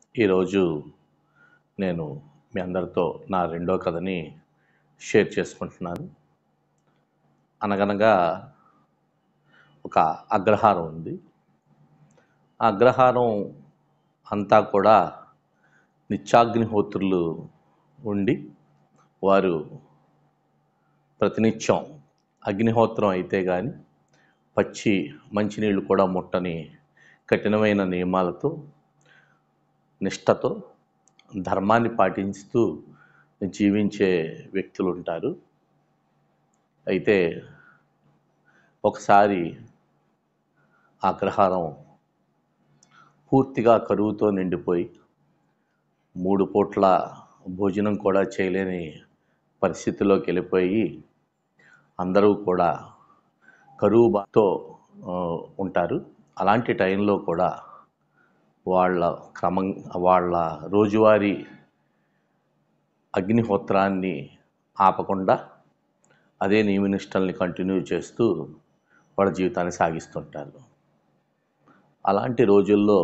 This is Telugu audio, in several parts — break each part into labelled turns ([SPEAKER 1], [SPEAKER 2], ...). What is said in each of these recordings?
[SPEAKER 1] ఈరోజు నేను మీ అందరితో నా రెండో కథని షేర్ చేసుకుంటున్నాను అనగనగా ఒక అగ్రహారం ఉంది ఆ అగ్రహారం అంతా కూడా నిత్యాగ్నిహోత్రులు ఉండి వారు ప్రతినిత్యం అగ్నిహోత్రం అయితే కానీ పచ్చి మంచినీళ్ళు కూడా ముట్టని కఠినమైన నియమాలతో నిష్టతో ధర్మాన్ని పాటిస్తూ జీవించే వ్యక్తులు ఉంటారు అయితే ఒకసారి ఆ గ్రహారం పూర్తిగా కరువుతో నిండిపోయి మూడు పూట్ల భోజనం కూడా చేయలేని పరిస్థితిలోకి వెళ్ళిపోయి అందరూ కూడా కరువు బాతో ఆ, ఉంటారు అలాంటి టైంలో కూడా వాళ్ళ క్రమం వాళ్ళ రోజువారీ అగ్నిహోత్రాన్ని ఆపకుండా అదే నియమనిష్టల్ని కంటిన్యూ చేస్తూ వాళ్ళ జీవితాన్ని సాగిస్తుంటారు అలాంటి రోజుల్లో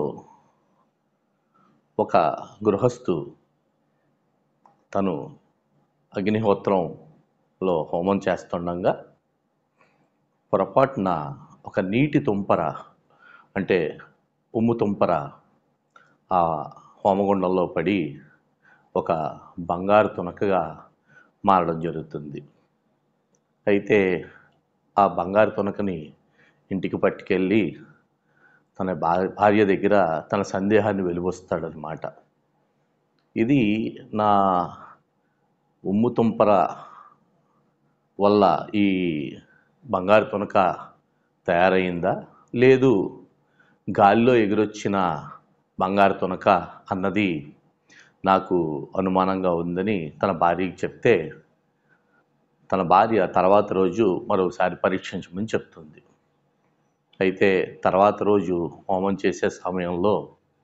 [SPEAKER 1] ఒక గృహస్థు తను అగ్నిహోత్రంలో హోమం చేస్తుండగా పొరపాటున ఒక నీటి తుంపర అంటే ఉమ్ము తుంపర ఆ హోమగుండంలో పడి ఒక బంగారు తునకగా మారడం జరుగుతుంది అయితే ఆ బంగారు తునకని ఇంటికి పట్టుకెళ్ళి తన భా- భార్య దగ్గర తన సందేహాన్ని వెలువస్తాడనమాట ఇది నా ఉమ్ము తుంపర వల్ల ఈ బంగారు తునక తయారైందా లేదు గాలిలో ఎగురొచ్చిన బంగారు తునక అన్నది నాకు అనుమానంగా ఉందని తన భార్యకి చెప్తే తన భార్య తర్వాత రోజు మరోసారి పరీక్షించమని చెప్తుంది అయితే తర్వాత రోజు హోమం చేసే సమయంలో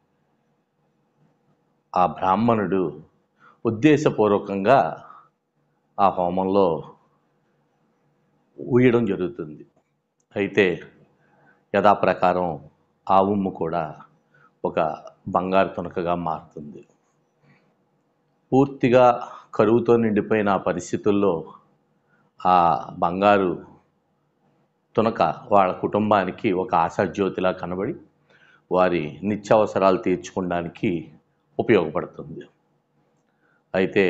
[SPEAKER 1] ఆ బ్రాహ్మణుడు ఉద్దేశపూర్వకంగా ఆ హోమంలో ఊయడం జరుగుతుంది అయితే యథాప్రకారం ఆ ఉమ్ము కూడా ఒక బంగారు తునకగా మారుతుంది పూర్తిగా కరువుతో నిండిపోయిన ఆ పరిస్థితుల్లో ఆ బంగారు తునక వాళ్ళ కుటుంబానికి ఒక ఆశాజ్యోతిలా కనబడి వారి నిత్యావసరాలు తీర్చుకోవడానికి ఉపయోగపడుతుంది అయితే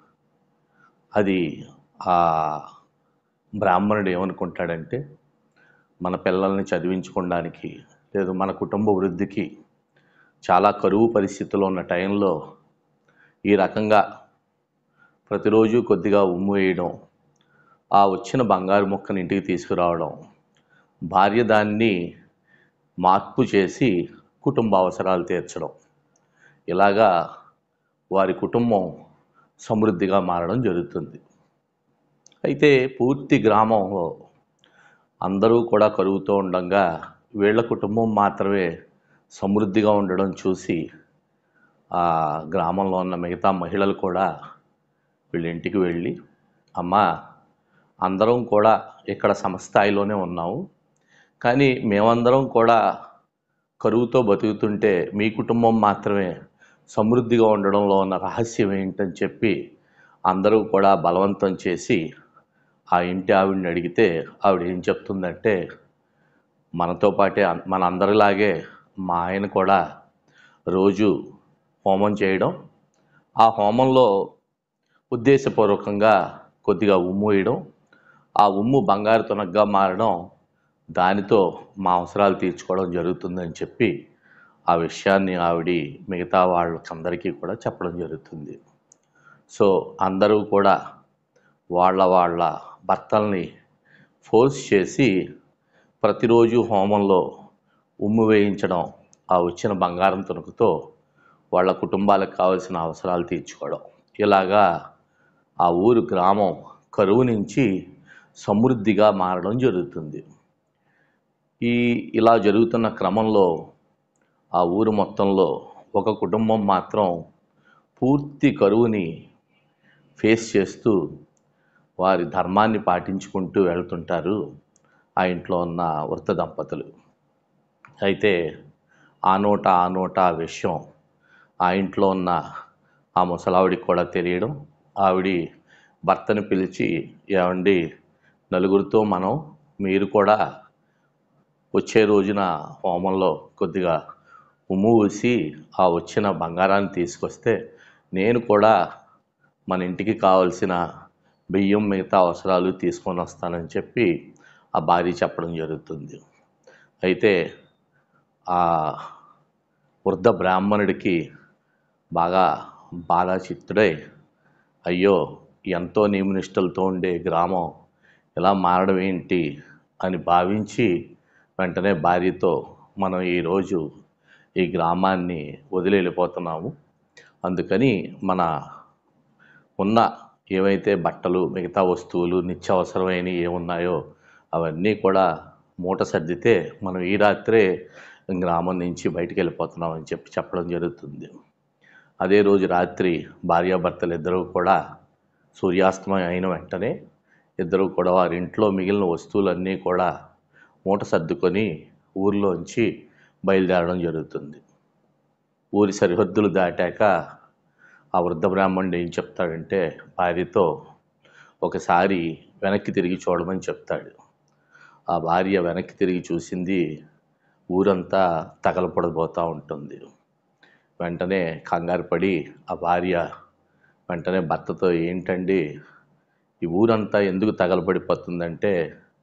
[SPEAKER 1] అది ఆ బ్రాహ్మణుడు ఏమనుకుంటాడంటే మన పిల్లల్ని చదివించుకోవడానికి లేదు మన కుటుంబ వృద్ధికి చాలా కరువు పరిస్థితుల్లో ఉన్న టైంలో ఈ రకంగా ప్రతిరోజు కొద్దిగా ఉమ్ము వేయడం ఆ వచ్చిన బంగారు మొక్కని ఇంటికి తీసుకురావడం భార్య దాన్ని మార్పు చేసి కుటుంబ అవసరాలు తీర్చడం ఇలాగా వారి కుటుంబం సమృద్ధిగా మారడం జరుగుతుంది అయితే పూర్తి గ్రామంలో అందరూ కూడా కరుగుతూ ఉండగా వీళ్ళ కుటుంబం మాత్రమే సమృద్ధిగా ఉండడం చూసి ఆ గ్రామంలో ఉన్న మిగతా మహిళలు కూడా వీళ్ళ ఇంటికి వెళ్ళి అమ్మా అందరం కూడా ఇక్కడ సమస్థాయిలోనే ఉన్నాము కానీ మేమందరం కూడా కరువుతో బతుకుతుంటే మీ కుటుంబం మాత్రమే సమృద్ధిగా ఉండడంలో ఉన్న రహస్యం ఏంటని చెప్పి అందరూ కూడా బలవంతం చేసి ఆ ఇంటి ఆవిడని అడిగితే ఆవిడ ఏం చెప్తుందంటే మనతో పాటే అన్- మన అందరిలాగే మా ఆయన కూడా రోజు హోమం చేయడం ఆ హోమంలో ఉద్దేశపూర్వకంగా కొద్దిగా ఉమ్ము వేయడం ఆ ఉమ్ము బంగారు తునగ్గా మారడం దానితో మా అవసరాలు తీర్చుకోవడం జరుగుతుందని చెప్పి ఆ విషయాన్ని ఆవిడ మిగతా వాళ్ళకందరికీ కూడా చెప్పడం జరుగుతుంది సో అందరూ కూడా వాళ్ళ వాళ్ళ భర్తల్ని ఫోర్స్ చేసి ప్రతిరోజు హోమంలో ఉమ్ము వేయించడం ఆ వచ్చిన బంగారం తునుకుతో వాళ్ళ కుటుంబాలకు కావాల్సిన అవసరాలు తీర్చుకోవడం ఇలాగా ఆ ఊరు గ్రామం కరువు నుంచి సమృద్ధిగా మారడం జరుగుతుంది ఈ ఇలా జరుగుతున్న క్రమంలో ఆ ఊరు మొత్తంలో ఒక కుటుంబం మాత్రం పూర్తి కరువుని ఫేస్ చేస్తూ వారి ధర్మాన్ని పాటించుకుంటూ వెళ్తుంటారు ఆ ఇంట్లో ఉన్న వృద్ధ దంపతులు అయితే ఆ నోట ఆ నోట ఆ విషయం ఆ ఇంట్లో ఉన్న ఆ ముసలావిడికి కూడా తెలియడం ఆవిడ భర్తని పిలిచి ఏమండి నలుగురితో మనం మీరు కూడా వచ్చే రోజున హోమంలో కొద్దిగా ఉమ్ము ఊసి ఆ వచ్చిన బంగారాన్ని తీసుకొస్తే నేను కూడా మన ఇంటికి కావలసిన బియ్యం మిగతా అవసరాలు తీసుకొని వస్తానని చెప్పి ఆ భార్య చెప్పడం జరుగుతుంది అయితే ఆ వృద్ధ బ్రాహ్మణుడికి బాగా బాధాచిత్తుడై అయ్యో ఎంతో నియమనిష్టలతో ఉండే గ్రామం ఇలా మారడం ఏంటి అని భావించి వెంటనే భార్యతో మనం ఈరోజు ఈ గ్రామాన్ని వదిలి వెళ్ళిపోతున్నాము అందుకని మన ఉన్న ఏవైతే బట్టలు మిగతా వస్తువులు నిత్యావసరమైనవి ఏమున్నాయో అవన్నీ కూడా మూట సర్దితే మనం ఈ రాత్రే గ్రామం నుంచి బయటికి వెళ్ళిపోతున్నాం అని చెప్పి చెప్పడం జరుగుతుంది అదే రోజు రాత్రి భార్యాభర్తలు ఇద్దరూ కూడా సూర్యాస్తమయం అయిన వెంటనే ఇద్దరు కూడా వారి ఇంట్లో మిగిలిన వస్తువులన్నీ కూడా మూట సర్దుకొని ఊర్లోంచి బయలుదేరడం జరుగుతుంది ఊరి సరిహద్దులు దాటాక ఆ వృద్ధ బ్రాహ్మణుడు ఏం చెప్తాడంటే భార్యతో ఒకసారి వెనక్కి తిరిగి చూడమని చెప్తాడు ఆ భార్య వెనక్కి తిరిగి చూసింది ఊరంతా తగలపడబోతూ ఉంటుంది వెంటనే కంగారు పడి ఆ భార్య వెంటనే భర్తతో ఏంటండి ఈ ఊరంతా ఎందుకు తగలబడిపోతుందంటే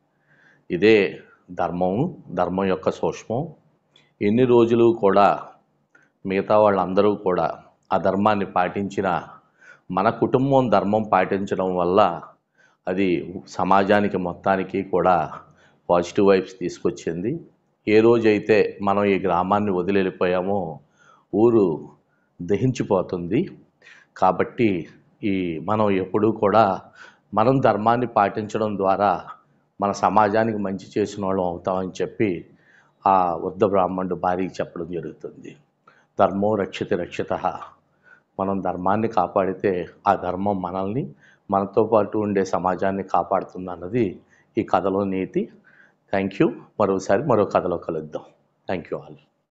[SPEAKER 1] ఇదే ధర్మం ధర్మం యొక్క సూక్ష్మం ఎన్ని రోజులు కూడా మిగతా వాళ్ళందరూ కూడా ఆ ధర్మాన్ని పాటించిన మన కుటుంబం ధర్మం పాటించడం వల్ల అది సమాజానికి మొత్తానికి కూడా పాజిటివ్ వైబ్స్ తీసుకొచ్చింది ఏ రోజైతే మనం ఈ గ్రామాన్ని వదిలి వెళ్ళిపోయామో ఊరు దహించిపోతుంది కాబట్టి ఈ మనం ఎప్పుడూ కూడా మనం ధర్మాన్ని పాటించడం ద్వారా మన సమాజానికి మంచి చేసిన వాళ్ళం అవుతామని చెప్పి ఆ వృద్ధ బ్రాహ్మణుడు భార్యకి చెప్పడం జరుగుతుంది ధర్మో రక్షిత రక్షిత మనం ధర్మాన్ని కాపాడితే ఆ ధర్మం మనల్ని మనతో పాటు ఉండే సమాజాన్ని కాపాడుతుంది అన్నది ఈ కథలో నీతి థ్యాంక్ యూ మరోసారి మరో కథలో కలుద్దాం థ్యాంక్ యూ ఆల్